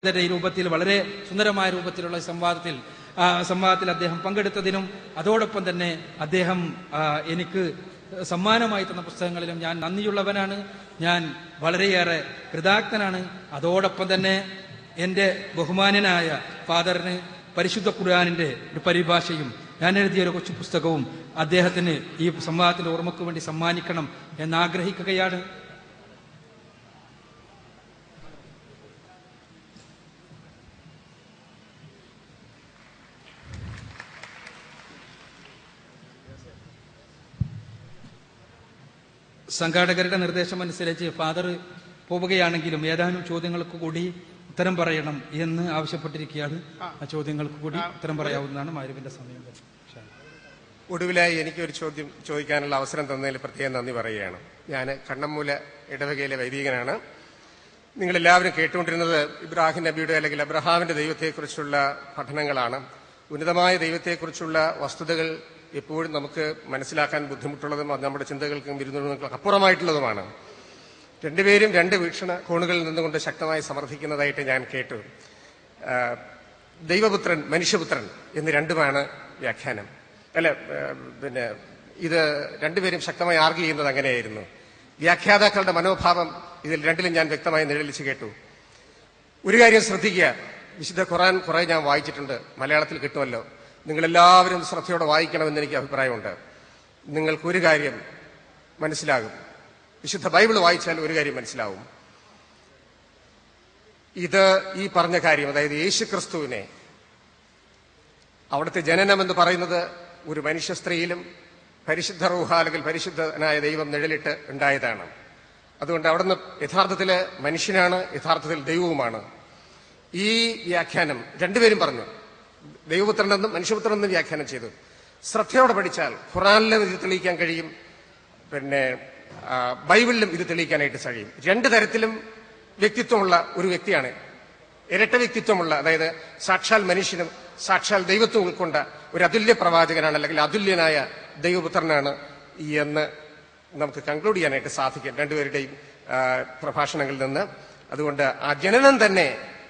ഈ രൂപത്തിൽ വളരെ സുന്ദരമായ രൂപത്തിലുള്ള ഈ സംവാദത്തിൽ ആ, സംവാദത്തിൽ അദ്ദേഹം പങ്കെടുത്തതിനും അതോടൊപ്പം തന്നെ അദ്ദേഹം ആ, എനിക്ക് സമ്മാനമായി തന്ന പുസ്തകങ്ങളിലും ഞാൻ നന്ദിയുള്ളവനാണ് ഞാൻ വളരെയേറെ കൃതാജ്ഞനാണ് അതോടൊപ്പം തന്നെ എൻ്റെ ബഹുമാനനായ ഫാദറിന് പരിശുദ്ധ ഖുർആാനിൻ്റെ ഒരു പരിഭാഷയും ഞാൻ എഴുതിയ ഒരു കൊച്ചു പുസ്തകവും അദ്ദേഹത്തിന് ഈ സംവാദത്തിന്റെ ഓർമ്മയ്ക്ക് വേണ്ടി സമ്മാനിക്കണം എന്നാഗ്രഹിക്കുകയാണ് സംഘാടകരുടെ നിർദ്ദേശമനുസരിച്ച് ഫാദർ പോവുകയാണെങ്കിലും ഏതാനും ചോദ്യങ്ങൾക്ക് കൂടി ഉത്തരം പറയണം എന്ന് ആവശ്യപ്പെട്ടിരിക്കുകയാണ് ആ ചോദ്യങ്ങൾക്ക് കൂടി ഉത്തരം പറയാവുന്നതാണ് മാരുവിന്റെ സമയം ഇൻഷാ അല്ലാ. ഒടുവിലായി എനിക്കൊരു ചോദ്യം ചോദിക്കാനുള്ള അവസരം തന്നതിൽ പ്രത്യേകം നന്ദി പറയുകയാണ് ഞാൻ കണ്ണമ്മൂല ഇടവകയിലെ വൈദികനാണ് നിങ്ങളെല്ലാവരും കേട്ടുകൊണ്ടിരുന്നത് ഇബ്രാഹിം നബിയുടെ അല്ലെങ്കിൽ അബ്രഹാമിന്റെ ദൈവത്തെക്കുറിച്ചുള്ള പഠനങ്ങളാണ് ഉന്നതമായ ദൈവത്തെക്കുറിച്ചുള്ള വസ്തുതകൾ എപ്പോഴും നമുക്ക് മനസ്സിലാക്കാൻ ബുദ്ധിമുട്ടുള്ളതും അത് നമ്മുടെ ചിന്തകൾക്കും വിരുന്നുകൾക്കും അപ്പുറമായിട്ടുള്ളതുമാണ് രണ്ടുപേരും രണ്ട് വീക്ഷണ കോണുകളിൽ നിന്നുകൊണ്ട് ശക്തമായി സമർത്ഥിക്കുന്നതായിട്ട് ഞാൻ കേട്ടു ആ, ദൈവപുത്രൻ മനുഷ്യപുത്രൻ എന്ന് രണ്ടുമാണ് വ്യാഖ്യാനം അല്ല ആ, പിന്നെ ഇത് രണ്ടുപേരും ശക്തമായി ആർഗ്യ ചെയ്യുന്നത് അങ്ങനെയായിരുന്നു വ്യാഖ്യാതാക്കളുടെ മനോഭാവം ഇതിൽ രണ്ടിലും ഞാൻ വ്യക്തമായി നിഴലിച്ച് കേട്ടു ഒരു കാര്യം ശ്രദ്ധിക്കുക വിശുദ്ധ ഖുറാൻ കുറെ ഞാൻ വായിച്ചിട്ടുണ്ട് മലയാളത്തിൽ കിട്ടുമല്ലോ നിങ്ങളെല്ലാവരും ശ്രദ്ധയോടെ വായിക്കണമെന്ന് എനിക്ക് അഭിപ്രായമുണ്ട് നിങ്ങൾക്കൊരു കാര്യം മനസ്സിലാകും വിശുദ്ധ ബൈബിൾ വായിച്ചാൽ ഒരു കാര്യം മനസ്സിലാവും ഇത് ഈ പറഞ്ഞ കാര്യം അതായത് യേശു ക്രിസ്തുവിനെ അവിടുത്തെ ജനനം എന്ന് പറയുന്നത് ഒരു മനുഷ്യ സ്ത്രീയിലും പരിശുദ്ധ റൂഹ അല്ലെങ്കിൽ പരിശുദ്ധനായ ദൈവം നിഴലിട്ട് ഉണ്ടായതാണ് അതുകൊണ്ട് അവിടുന്ന് യഥാർത്ഥത്തിൽ മനുഷ്യനാണ് യഥാർത്ഥത്തിൽ ദൈവവുമാണ് ഈ വ്യാഖ്യാനം രണ്ടുപേരും പറഞ്ഞു ദൈവപുത്രനെന്നും മനുഷ്യപുത്രനെന്നും വ്യാഖ്യാനം ചെയ്തു ശ്രദ്ധയോടെ പഠിച്ചാൽ ഖുറാനിലും ഇത് തെളിയിക്കാൻ കഴിയും പിന്നെ ആ, ബൈബിളിലും ഇത് തെളിയിക്കാനായിട്ട് കഴിയും രണ്ട് തരത്തിലും വ്യക്തിത്വമുള്ള ഒരു വ്യക്തിയാണ് ഇരട്ട വ്യക്തിത്വമുള്ള അതായത് സാക്ഷാൽ മനുഷ്യനും സാക്ഷാൽ ദൈവത്വം ഉൾക്കൊണ്ട ഒരു അതുല്യ പ്രവാചകനാണ് അല്ലെങ്കിൽ അതുല്യനായ ദൈവപുത്രനാണ് എന്ന് നമുക്ക് കൺക്ലൂഡ് ചെയ്യാനായിട്ട് സാധിക്കും രണ്ടുപേരുടെയും ആ, പ്രഭാഷണങ്ങളിൽ നിന്ന് അതുകൊണ്ട് ആ ജനനം തന്നെ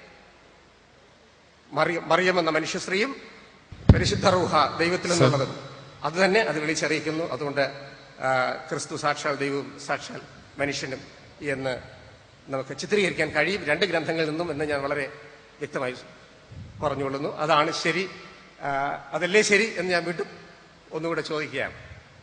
മറിയം മറിയം എന്ന മനുഷ്യശ്രീയും പരിശുദ്ധ റൂഹ ദൈവത്തിൽ നിന്നുള്ളതും അത് തന്നെ അത് വിളിച്ചറിയിക്കുന്നു അതുകൊണ്ട് ആ, ക്രിസ്തു സാക്ഷാൽ ദൈവവും സാക്ഷാൽ മനുഷ്യനും എന്ന് നമുക്ക് ചിത്രീകരിക്കാൻ കഴിയും രണ്ട് ഗ്രന്ഥങ്ങളിൽ നിന്നും എന്ന് ഞാൻ വളരെ വ്യക്തമായി പറഞ്ഞുകൊള്ളുന്നു അതാണ് ശരി ആ, അതല്ലേ ശരി എന്ന് ഞാൻ വീണ്ടും ഒന്നുകൂടെ ചോദിക്കുകയാണ്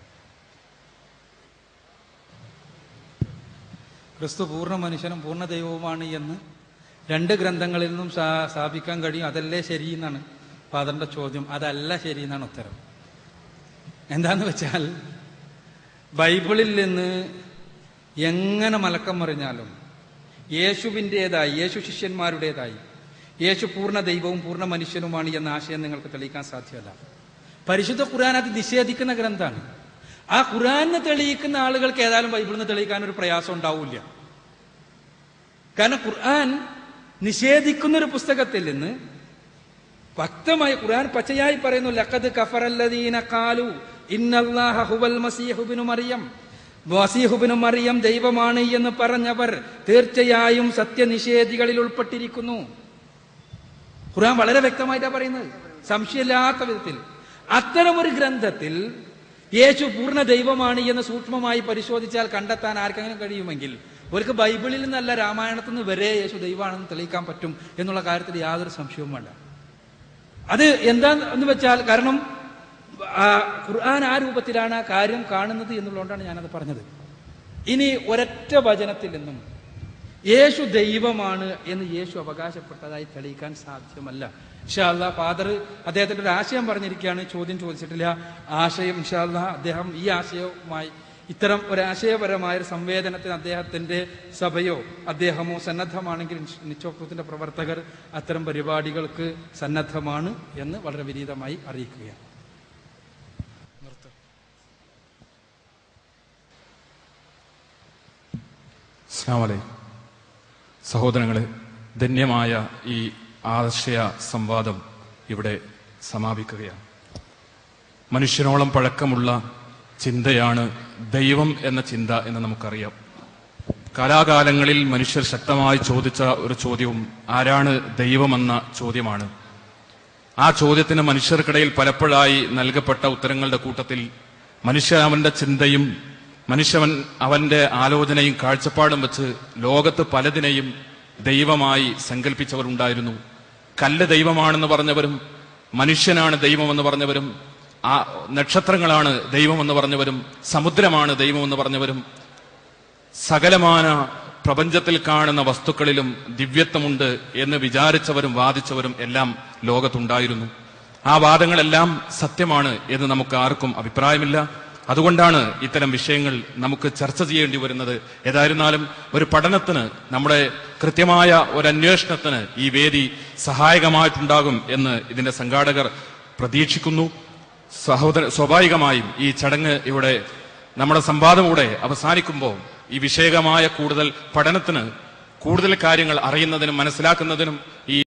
ക്രിസ്തു പൂർണ്ണ മനുഷ്യനും പൂർണ്ണ ദൈവവുമാണ് എന്ന് രണ്ട് ഗ്രന്ഥങ്ങളിൽ നിന്നും സ്ഥാ- സ്ഥാപിക്കാൻ കഴിയും അതല്ലേ ശരി എന്നാണ് ഫാദറിന്റെ ചോദ്യം അതല്ല ശരി എന്നാണ് ഉത്തരം എന്താന്ന് വെച്ചാൽ ബൈബിളിൽ നിന്ന് എങ്ങനെ മലക്കം മറിഞ്ഞാലും യേശുവിൻ്റെതായി യേശു ശിഷ്യന്മാരുടേതായി യേശു പൂർണ്ണ ദൈവവും പൂർണ്ണ മനുഷ്യനുമാണ് എന്ന ആശയം നിങ്ങൾക്ക് തെളിയിക്കാൻ സാധ്യമല്ല പരിശുദ്ധ ഖുർആൻ അത് നിഷേധിക്കുന്ന ഗ്രന്ഥമാണ് ആ ഖുർആനെ തെളിയിക്കുന്ന ആളുകൾക്ക് ഏതായാലും ബൈബിളിൽ നിന്ന് തെളിയിക്കാൻ ഒരു പ്രയാസം ഉണ്ടാവില്ല കാരണം ഖുർആൻ നിഷേധിക്കുന്ന ഒരു പുസ്തകത്തിൽ നിന്ന് വ്യക്തമായി ഖുർആൻ പച്ചയായി പറയുന്നു ലഖദ് കഫറല്ലദീന ഖാലു ഇന്നല്ലാഹ ഹുവൽ മസീഹുബിനു മറിയം മസീഹുബിനു മറിയം ദൈവമാണ് എന്ന് പറഞ്ഞവർ തീർച്ചയായും സത്യനിഷേധികളിൽ ഉൾപ്പെട്ടിരിക്കുന്നു ഖുർആൻ വളരെ വ്യക്തമായിട്ടാണ് പറയുന്നത് സംശയമില്ലാത്ത വിധത്തിൽ അത്തരം ഒരു ഗ്രന്ഥത്തിൽ യേശു പൂർണ്ണ ദൈവമാണ് എന്ന് സൂക്ഷ്മമായി പരിശോധിച്ചാൽ കണ്ടെത്താൻ ആർക്കെങ്കിലും കഴിയുമെങ്കിൽ അവർക്ക് ബൈബിളിൽ നിന്നല്ല രാമായണത്തിൽ നിന്ന് വരെ യേശു ദൈവമാണെന്ന് തെളിയിക്കാൻ പറ്റും എന്നുള്ള കാര്യത്തിൽ യാതൊരു സംശയവും വേണ്ട അത് എന്താന്ന് വെച്ചാൽ കാരണം ആ, ഖുർആൻ ആ രൂപത്തിലാണ് ആ കാര്യം കാണുന്നത് എന്നുള്ളതുകൊണ്ടാണ് ഞാനത് പറഞ്ഞത് ഇനി ഒരൊറ്റ വചനത്തിൽ നിന്നും യേശു ദൈവമാണ് എന്ന് യേശു അവകാശപ്പെട്ടതായി തെളിയിക്കാൻ സാധ്യമല്ല ഇൻഷാല്ല ഫാദർ അദ്ദേഹത്തിന്റെ ഒരു ആശയം പറഞ്ഞിരിക്കുകയാണ് ചോദ്യം ചോദിച്ചിട്ടില്ല ആശയം ഇൻഷാല്ല അദ്ദേഹം ഈ ആശയവുമായി ഇത്തരം ഒരു ആശയപരമായ ഒരു സംവേദനത്തിന് അദ്ദേഹത്തിന്റെ സഭയോ അദ്ദേഹമോ സന്നദ്ധമാണെങ്കിൽ നിച്ചോക്രത്തിന്റെ പ്രവർത്തകർ അത്തരം പരിപാടികൾക്ക് സന്നദ്ധമാണ് എന്ന് വളരെ വിനീതമായി അറിയിക്കുകയാണ് അസ്സാമലൈ സഹോദരങ്ങളെ ധന്യമായ ഈ ആശയ സംവാദം ഇവിടെ സമാപിക്കുകയാണ് മനുഷ്യനോളം പഴക്കമുള്ള ചിന്തയാണ് ദൈവം എന്ന ചിന്ത എന്ന് നമുക്കറിയാം കാലാകാലങ്ങളിൽ മനുഷ്യർ ശക്തമായി ചോദിച്ച ഒരു ചോദ്യവും ആരാണ് ദൈവമെന്ന ചോദ്യമാണ് ആ ചോദ്യത്തിന് മനുഷ്യർക്കിടയിൽ പലപ്പോഴായി നൽകപ്പെട്ട ഉത്തരങ്ങളുടെ കൂട്ടത്തിൽ മനുഷ്യൻ അവന്റെ ചിന്തയും മനുഷ്യവൻ അവന്റെ ആലോചനയും കാഴ്ചപ്പാടും വെച്ച് ലോകത്ത് പലതിനെയും ദൈവമായി സങ്കല്പിച്ചവരുണ്ടായിരുന്നു കല്ല് ദൈവമാണെന്ന് പറഞ്ഞവരും മനുഷ്യനാണ് ദൈവമെന്ന് പറഞ്ഞവരും ആ നക്ഷത്രങ്ങളാണ് ദൈവമെന്ന് പറഞ്ഞവരും സമുദ്രമാണ് ദൈവമെന്ന് പറഞ്ഞവരും സകലമാന പ്രപഞ്ചത്തിൽ കാണുന്ന വസ്തുക്കളിലും ദിവ്യത്വമുണ്ട് എന്ന് വിചാരിച്ചവരും വാദിച്ചവരും എല്ലാം ലോകത്തുണ്ടായിരുന്നു ആ വാദങ്ങളെല്ലാം സത്യമാണ് എന്ന് നമുക്ക് ആർക്കും അഭിപ്രായമില്ല അതുകൊണ്ടാണ് ഇത്തരം വിഷയങ്ങൾ നമുക്ക് ചർച്ച ചെയ്യേണ്ടി വരുന്നത് ഏതായിരുന്നാലും ഒരു പഠനത്തിന് നമ്മുടെ കൃത്യമായ ഒരു അന്വേഷണത്തിന് ഈ വേദി സഹായകമായിട്ടുണ്ടാകും എന്ന് ഇതിന്റെ സംഘാടകർ പ്രതീക്ഷിക്കുന്നു സഹോദര സ്വാഭാവികമായും ഈ ചടങ്ങ് ഇവിടെ നമ്മുടെ സംവാദം ഇവിടെ അവസാനിക്കുമ്പോൾ ഈ വിഷയകമായ കൂടുതൽ പഠനത്തിന് കൂടുതൽ കാര്യങ്ങൾ അറിയുന്നതിനും മനസ്സിലാക്കുന്നതിനും ഈ